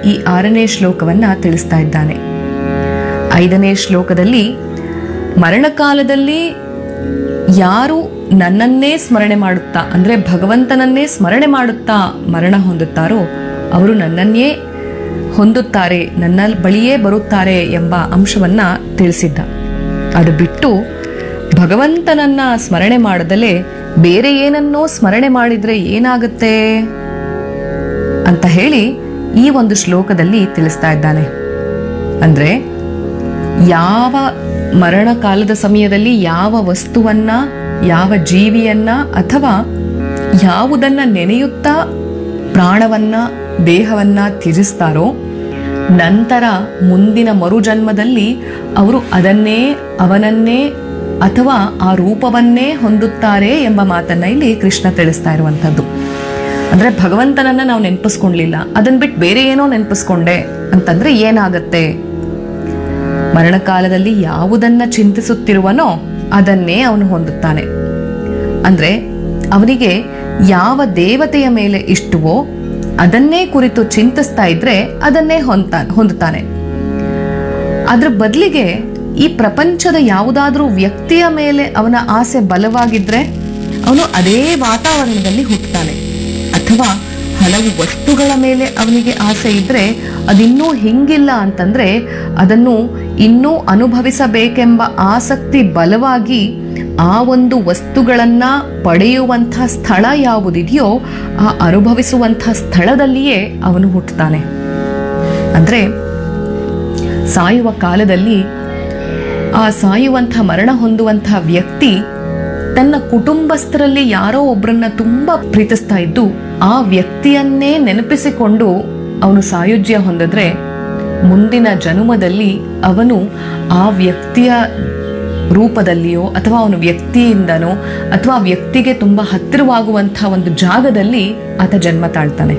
ಈ ಆರನೇ ಶ್ಲೋಕವನ್ನ ತಿಳಿಸ್ತಾ ಇದ್ದಾನೆ ಐದನೇ ಶ್ಲೋಕದಲ್ಲಿ ಮರಣಕಾಲದಲ್ಲಿ ಯಾರು ನನ್ನನ್ನೇ ಸ್ಮರಣೆ ಮಾಡುತ್ತಾ ಅಂದ್ರೆ ಭಗವಂತನನ್ನೇ ಸ್ಮರಣೆ ಮಾಡುತ್ತಾ ಮರಣ ಹೊಂದುತ್ತಾರೋ ಅವರು ನನ್ನನ್ನೇ ಹೊಂದುತ್ತಾರೆ ನನ್ನ ಬಳಿಯೇ ಬರುತ್ತಾರೆ ಎಂಬ ಅಂಶವನ್ನ ತಿಳಿಸಿದ್ದ ಅದು ಬಿಟ್ಟು ಭಗವಂತನನ್ನ ಸ್ಮರಣೆ ಮಾಡದಲೇ ಬೇರೆ ಏನನ್ನೋ ಸ್ಮರಣೆ ಮಾಡಿದ್ರೆ ಏನಾಗುತ್ತೆ ಅಂತ ಹೇಳಿ ಈ ಒಂದು ಶ್ಲೋಕದಲ್ಲಿ ತಿಳಿಸ್ತಾ ಇದ್ದಾನೆ ಅಂದ್ರೆ ಯಾವ ಮರಣ ಕಾಲದ ಸಮಯದಲ್ಲಿ ಯಾವ ವಸ್ತುವನ್ನ ಯಾವ ಜೀವಿಯನ್ನ ಅಥವಾ ಯಾವುದನ್ನ ನೆನೆಯುತ್ತಾ ಪ್ರಾಣವನ್ನ ದೇಹವನ್ನ ತ್ಯಜಿಸ್ತಾರೋ ನಂತರ ಮುಂದಿನ ಮರುಜನ್ಮದಲ್ಲಿ ಅವರು ಅದನ್ನೇ ಅವನನ್ನೇ ಅಥವಾ ಆ ರೂಪವನ್ನೇ ಹೊಂದುತ್ತಾರೆ ಎಂಬ ಮಾತನ್ನ ಇಲ್ಲಿ ಕೃಷ್ಣ ತಿಳಿಸ್ತಾ ಇರುವಂಥದ್ದು ಅಂದ್ರೆ ಭಗವಂತನನ್ನ ನಾವು ನೆನಪಿಸ್ಕೊಂಡ್ಲಿಲ್ಲ ಅದನ್ನ ಬಿಟ್ಟು ಬೇರೆ ಏನೋ ನೆನಪಿಸ್ಕೊಂಡೆ ಅಂತಂದ್ರೆ ಏನಾಗತ್ತೆ ಮರಣಕಾಲದಲ್ಲಿ ಯಾವುದನ್ನ ಚಿಂತಿಸುತ್ತಿರುವನೋ ಅದನ್ನೇ ಅವನು ಹೊಂದುತ್ತಾನೆ ಅಂದ್ರೆ ಅವನಿಗೆ ಯಾವ ದೇವತೆಯ ಮೇಲೆ ಇಷ್ಟವೋ ಅದನ್ನೇ ಕುರಿತು ಚಿಂತಿಸ್ತಾ ಇದ್ರೆ ಅದನ್ನೇ ಹೊಂದ್ತಾ ಹೊಂದುತ್ತಾನೆ ಅದ್ರ ಬದಲಿಗೆ ಈ ಪ್ರಪಂಚದ ಯಾವುದಾದ್ರೂ ವ್ಯಕ್ತಿಯ ಮೇಲೆ ಅವನ ಆಸೆ ಬಲವಾಗಿದ್ರೆ ಅವನು ಅದೇ ವಾತಾವರಣದಲ್ಲಿ ಹುಟ್ಟುತ್ತಾನೆ ಅಥವಾ ಹಲವು ವಸ್ತುಗಳ ಮೇಲೆ ಅವನಿಗೆ ಆಸೆ ಇದ್ರೆ ಅದಿನ್ನೂ ಹಿಂಗಿಲ್ಲ ಅಂತಂದ್ರೆ ಅದನ್ನು ಇನ್ನೂ ಅನುಭವಿಸಬೇಕೆಂಬ ಆಸಕ್ತಿ ಬಲವಾಗಿ ಆ ಒಂದು ವಸ್ತುಗಳನ್ನ ಪಡೆಯುವಂಥ ಸ್ಥಳ ಯಾವುದಿದೆಯೋ ಆ ಅನುಭವಿಸುವಂಥ ಸ್ಥಳದಲ್ಲಿಯೇ ಅವನು ಹುಟ್ಟುತ್ತಾನೆ ಅಂದ್ರೆ ಸಾಯುವ ಕಾಲದಲ್ಲಿ ಆ ಸಾಯುವಂಥ ಮರಣ ಹೊಂದುವಂಥ ವ್ಯಕ್ತಿ ತನ್ನ ಕುಟುಂಬಸ್ಥರಲ್ಲಿ ಯಾರೋ ಒಬ್ಬರನ್ನ ತುಂಬಾ ಪ್ರೀತಿಸ್ತಾ ಇದ್ದು ಆ ವ್ಯಕ್ತಿಯನ್ನೇ ನೆನಪಿಸಿಕೊಂಡು ಅವನು ಸಾಯುಜ್ಯ ಹೊಂದಿದ್ರೆ ಮುಂದಿನ ಜನುಮದಲ್ಲಿ ಅವನು ಆ ವ್ಯಕ್ತಿಯ ರೂಪದಲ್ಲಿಯೋ ಅಥವಾ ಅವನ ವ್ಯಕ್ತಿಯಿಂದನೋ ಅಥವಾ ಆ ವ್ಯಕ್ತಿಗೆ ತುಂಬಾ ಹತ್ತಿರವಾಗುವಂಥ ಒಂದು ಜಾಗದಲ್ಲಿ ಆತ ಜನ್ಮ ತಾಳ್ತಾನೆ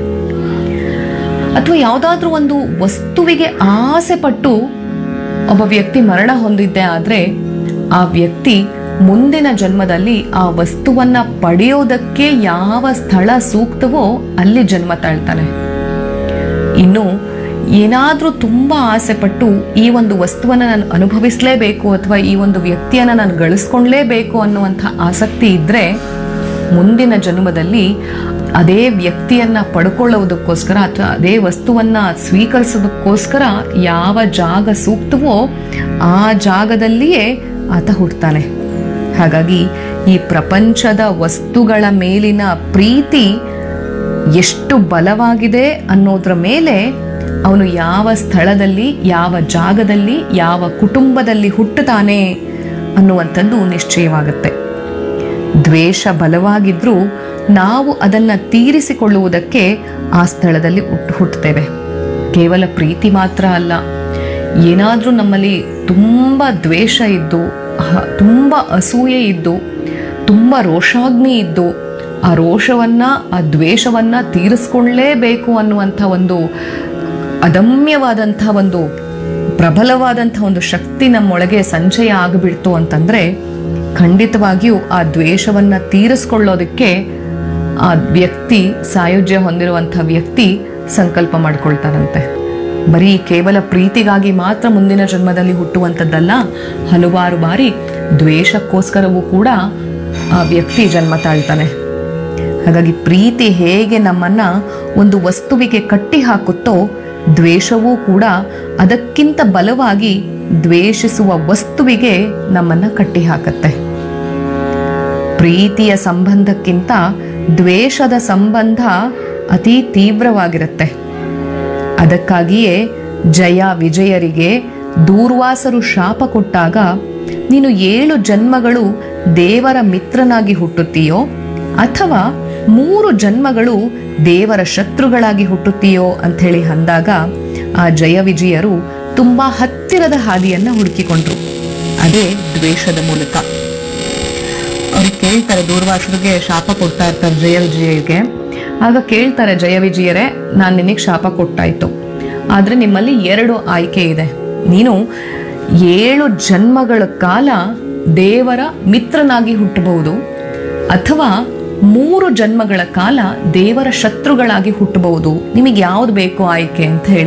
ಅಥವಾ ಯಾವುದಾದ್ರೂ ಒಂದು ವಸ್ತುವಿಗೆ ಆಸೆ ಪಟ್ಟು ಒಬ್ಬ ವ್ಯಕ್ತಿ ಮರಣ ಹೊಂದಿದ್ದೆ ಆದ್ರೆ ಆ ವ್ಯಕ್ತಿ ಮುಂದಿನ ಜನ್ಮದಲ್ಲಿ ಆ ವಸ್ತುವನ್ನ ಪಡೆಯೋದಕ್ಕೆ ಯಾವ ಸ್ಥಳ ಸೂಕ್ತವೋ ಅಲ್ಲಿ ಜನ್ಮ ತಾಳ್ತಾನೆ ಇನ್ನು ಏನಾದ್ರೂ ತುಂಬಾ ಆಸೆ ಪಟ್ಟು ಈ ಒಂದು ವಸ್ತುವನ್ನ ನಾನು ಅನುಭವಿಸ್ಲೇಬೇಕು ಅಥವಾ ಈ ಒಂದು ವ್ಯಕ್ತಿಯನ್ನ ನಾನು ಗಳಿಸ್ಕೊಂಡ್ಲೇಬೇಕು ಅನ್ನುವಂಥ ಆಸಕ್ತಿ ಇದ್ರೆ ಮುಂದಿನ ಜನ್ಮದಲ್ಲಿ ಅದೇ ವ್ಯಕ್ತಿಯನ್ನ ಪಡ್ಕೊಳ್ಳೋದಕ್ಕೋಸ್ಕರ ಅಥವಾ ಅದೇ ವಸ್ತುವನ್ನ ಸ್ವೀಕರಿಸೋದಕ್ಕೋಸ್ಕರ ಯಾವ ಜಾಗ ಸೂಕ್ತವೋ ಆ ಜಾಗದಲ್ಲಿಯೇ ಆತ ಹುಡ್ತಾನೆ ಹಾಗಾಗಿ ಈ ಪ್ರಪಂಚದ ವಸ್ತುಗಳ ಮೇಲಿನ ಪ್ರೀತಿ ಎಷ್ಟು ಬಲವಾಗಿದೆ ಅನ್ನೋದ್ರ ಮೇಲೆ ಅವನು ಯಾವ ಸ್ಥಳದಲ್ಲಿ ಯಾವ ಜಾಗದಲ್ಲಿ ಯಾವ ಕುಟುಂಬದಲ್ಲಿ ಹುಟ್ಟುತ್ತಾನೆ ಅನ್ನುವಂಥದ್ದು ನಿಶ್ಚಯವಾಗುತ್ತೆ ದ್ವೇಷ ಬಲವಾಗಿದ್ರೂ ನಾವು ಅದನ್ನ ತೀರಿಸಿಕೊಳ್ಳುವುದಕ್ಕೆ ಆ ಸ್ಥಳದಲ್ಲಿ ಹುಟ್ಟು ಹುಟ್ಟುತ್ತೇವೆ ಕೇವಲ ಪ್ರೀತಿ ಮಾತ್ರ ಅಲ್ಲ ಏನಾದರೂ ನಮ್ಮಲ್ಲಿ ತುಂಬ ದ್ವೇಷ ಇದ್ದು ಹ- ತುಂಬ ಅಸೂಯೆ ಇದ್ದು ತುಂಬ ರೋಷಾಗ್ನಿ ಇದ್ದು ಆ ರೋಷವನ್ನ ಆ ದ್ವೇಷವನ್ನ ತೀರಿಸ್ಕೊಳ್ಳೇಬೇಕು ಅನ್ನುವಂಥ ಒಂದು ಅದಮ್ಯವಾದಂಥ ಒಂದು ಪ್ರಬಲವಾದಂಥ ಒಂದು ಶಕ್ತಿ ನಮ್ಮೊಳಗೆ ಸಂಚಯ ಆಗಿಬಿಡ್ತು ಅಂತಂದ್ರೆ ಖಂಡಿತವಾಗಿಯೂ ಆ ದ್ವೇಷವನ್ನ ತೀರಿಸ್ಕೊಳ್ಳೋದಕ್ಕೆ ಆ ವ್ಯಕ್ತಿ ಸಾಯುಜ್ಯ ಹೊಂದಿರುವಂಥ ವ್ಯಕ್ತಿ ಸಂಕಲ್ಪ ಮಾಡ್ಕೊಳ್ತಾರಂತೆ ಬರೀ ಕೇವಲ ಪ್ರೀತಿಗಾಗಿ ಮಾತ್ರ ಮುಂದಿನ ಜನ್ಮದಲ್ಲಿ ಹುಟ್ಟುವಂಥದ್ದಲ್ಲ ಹಲವಾರು ಬಾರಿ ದ್ವೇಷಕ್ಕೋಸ್ಕರವೂ ಕೂಡ ಆ ವ್ಯಕ್ತಿ ಜನ್ಮ ತಾಳ್ತಾನೆ ಹಾಗಾಗಿ ಪ್ರೀತಿ ಹೇಗೆ ನಮ್ಮನ್ನ ಒಂದು ವಸ್ತುವಿಗೆ ಕಟ್ಟಿ ಹಾಕುತ್ತೋ ದ್ವೇಷವೂ ಕೂಡ ಅದಕ್ಕಿಂತ ಬಲವಾಗಿ ದ್ವೇಷಿಸುವ ವಸ್ತುವಿಗೆ ನಮ್ಮನ್ನ ಕಟ್ಟಿ ಹಾಕತ್ತೆ ಪ್ರೀತಿಯ ಸಂಬಂಧಕ್ಕಿಂತ ದ್ವೇಷದ ಸಂಬಂಧ ಅತಿ ತೀವ್ರವಾಗಿರುತ್ತೆ ಅದಕ್ಕಾಗಿಯೇ ಜಯ ವಿಜಯರಿಗೆ ದೂರ್ವಾಸರು ಶಾಪ ಕೊಟ್ಟಾಗ ನೀನು ಏಳು ಜನ್ಮಗಳು ದೇವರ ಮಿತ್ರನಾಗಿ ಹುಟ್ಟುತ್ತೀಯೋ ಅಥವಾ ಮೂರು ಜನ್ಮಗಳು ದೇವರ ಶತ್ರುಗಳಾಗಿ ಹುಟ್ಟುತ್ತೀಯೋ ಅಂಥೇಳಿ ಅಂದಾಗ ಆ ಜಯ ವಿಜಯರು ತುಂಬಾ ಹತ್ತಿರದ ಹಾದಿಯನ್ನ ಹುಡುಕಿಕೊಂಡ್ರು ಅದೇ ದ್ವೇಷದ ಮೂಲಕ ಅವ್ರಿಗೆ ಕೇಳ್ತಾರೆ ದೂರ್ವಾಸರಿಗೆ ಶಾಪ ಕೊಡ್ತಾ ಇರ್ತಾರೆ ಜಯ ವಿಜಯಗೆ ಆಗ ಕೇಳ್ತಾರೆ ಜಯ ವಿಜಯರೇ ನಾನು ನಿನಗೆ ಶಾಪ ಕೊಟ್ಟಾಯ್ತು ಆದ್ರೆ ನಿಮ್ಮಲ್ಲಿ ಎರಡು ಆಯ್ಕೆ ಇದೆ ನೀನು ಏಳು ಜನ್ಮಗಳ ಕಾಲ ದೇವರ ಮಿತ್ರನಾಗಿ ಹುಟ್ಟಬಹುದು ಅಥವಾ ಮೂರು ಜನ್ಮಗಳ ಕಾಲ ದೇವರ ಶತ್ರುಗಳಾಗಿ ಹುಟ್ಟಬಹುದು ನಿಮಗೆ ಯಾವ್ದು ಬೇಕು ಆಯ್ಕೆ ಅಂತ ಹೇಳಿ